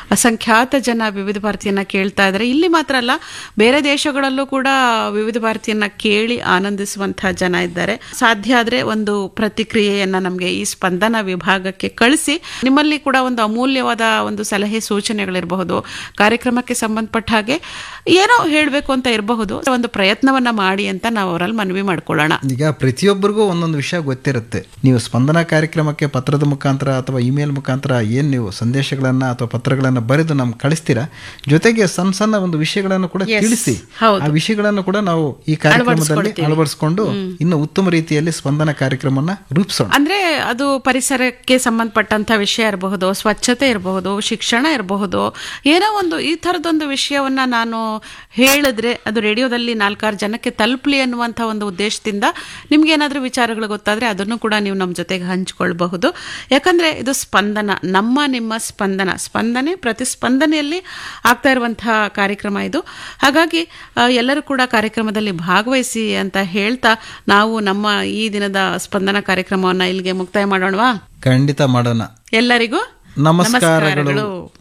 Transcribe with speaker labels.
Speaker 1: ಅಸಂಖ್ಯಾತ ಜನ ವಿವಿಧ ಭಾರತಿಯನ್ನ ಕೇಳ್ತಾ ಇದ್ದಾರೆ ಇಲ್ಲಿ ಮಾತ್ರ ಅಲ್ಲ ಬೇರೆ ದೇಶಗಳಲ್ಲೂ ಕೂಡ ವಿವಿಧ ಭಾರತಿಯನ್ನ ಕೇಳಿ ಆನಂದಿಸುವಂತಹ ಜನ ಇದ್ದಾರೆ ಸಾಧ್ಯ ಆದ್ರೆ ಒಂದು ಪ್ರತಿಕ್ರಿಯೆಯನ್ನ ನಮಗೆ ಈ ಸ್ಪಂದನ ವಿಭಾಗಕ್ಕೆ ಕಳಿಸಿ ನಿಮ್ಮಲ್ಲಿ ಕೂಡ ಒಂದು ಅಮೂಲ್ಯವಾದ ಒಂದು ಸಲಹೆ ಸೂಚನೆಗಳಿರಬಹುದು ಕಾರ್ಯಕ್ರಮಕ್ಕೆ ಸಂಬಂಧಪಟ್ಟ ಹಾಗೆ ಏನೋ ಹೇಳಬೇಕು ಅಂತ ಇರಬಹುದು ಒಂದು ಪ್ರಯತ್ನವನ್ನ ಮಾಡಿ ಅಂತ ನಾವು ಅವರಲ್ಲಿ ಮನವಿ ಮಾಡ್ಕೊಳ್ಳೋಣ
Speaker 2: ಈಗ ಪ್ರತಿಯೊಬ್ಬರಿಗೂ ಒಂದೊಂದು ವಿಷಯ ಗೊತ್ತಿರುತ್ತೆ ನೀವು ಸ್ಪಂದನ ಕಾರ್ಯಕ್ರಮಕ್ಕೆ ಪತ್ರದ ಮುಖಾಂತರ ಅಥವಾ ಇಮೇಲ್ ಮುಖಾಂತರ ಏನು ನೀವು ಸಂದೇಶಗಳನ್ನ ಅಥವಾ ಪತ್ರಗಳನ್ನು ಬರೆದು ನಮ್ಗೆ ಕಳಿಸ್ತೀರಾ ಜೊತೆಗೆ ಸಣ್ಣ ಸಣ್ಣ ಒಂದು ವಿಷಯಗಳನ್ನು ಕೂಡ ತಿಳಿಸಿ
Speaker 1: ಹೌದು.
Speaker 2: ಆ ವಿಷಯಗಳನ್ನು ಕೂಡ ನಾವು ಈ ಕಾರ್ಯಕ್ರಮದಲ್ಲಿ ಅಳವಡಿಸಿಕೊಂಡು ಇನ್ನು ಉತ್ತಮ ರೀತಿಯಲ್ಲಿ ಸ್ಪಂದನ ಕಾರ್ಯಕ್ರಮವನ್ನ ರೂಪಿಸೋಣ
Speaker 1: ಅಂದ್ರೆ ಅದು ಪರಿಸರಕ್ಕೆ ಸಂಬಂಧಪಟ್ಟಂತ ವಿಷಯ ಇರಬಹುದು ಸ್ವಚ್ಛತೆ ಇರಬಹುದು ಶಿಕ್ಷಣ ಇರಬಹುದು ಏನೋ ಒಂದು ಈ ಥರದೊಂದು ವಿಷಯವನ್ನ ನಾನು ಹೇಳಿದ್ರೆ ಅದು ರೇಡಿಯೋದಲ್ಲಿ ನಾಲ್ಕಾರು ಜನಕ್ಕೆ ತಲುಪಲಿ ಅನ್ನುವಂಥ ಒಂದು ಉದ್ದೇಶದಿಂದ ನಿಮ್ಗೆ ಏನಾದರೂ ವಿಚಾರಗಳು ಗೊತ್ತಾದ್ರೆ ಅದನ್ನು ಕೂಡ ನೀವು ನಮ್ಮ ಜೊತೆಗೆ ಹಂಚಿಕೊಳ್ಬಹುದು ಯಾಕಂದ್ರೆ ಇದು ಸ್ಪಂದನ ನಮ್ಮ ನಿಮ್ಮ ಸ್ಪಂದನ ಸ್ಪಂದನೆ ಪ್ರತಿಸ್ಪಂದನೆಯಲ್ಲಿ ಆಗ್ತಾ ಇರುವಂತಹ ಕಾರ್ಯಕ್ರಮ ಇದು ಹಾಗಾಗಿ ಆ, ಎಲ್ಲರೂ ಕೂಡ ಕಾರ್ಯಕ್ರಮದಲ್ಲಿ ಭಾಗವಹಿಸಿ ಅಂತ ಹೇಳ್ತಾ ನಾವು ನಮ್ಮ ಈ ದಿನದ ಸ್ಪಂದನ ಕಾರ್ಯಕ್ರಮವನ್ನ ಇಲ್ಲಿಗೆ ಮುಕ್ತಾಯ ಮಾಡೋಣವಾ
Speaker 2: ಖಂಡಿತ ಮಾಡೋಣ
Speaker 1: ಎಲ್ಲರಿಗೂ
Speaker 2: ನಮಸ್ಕಾರಗಳು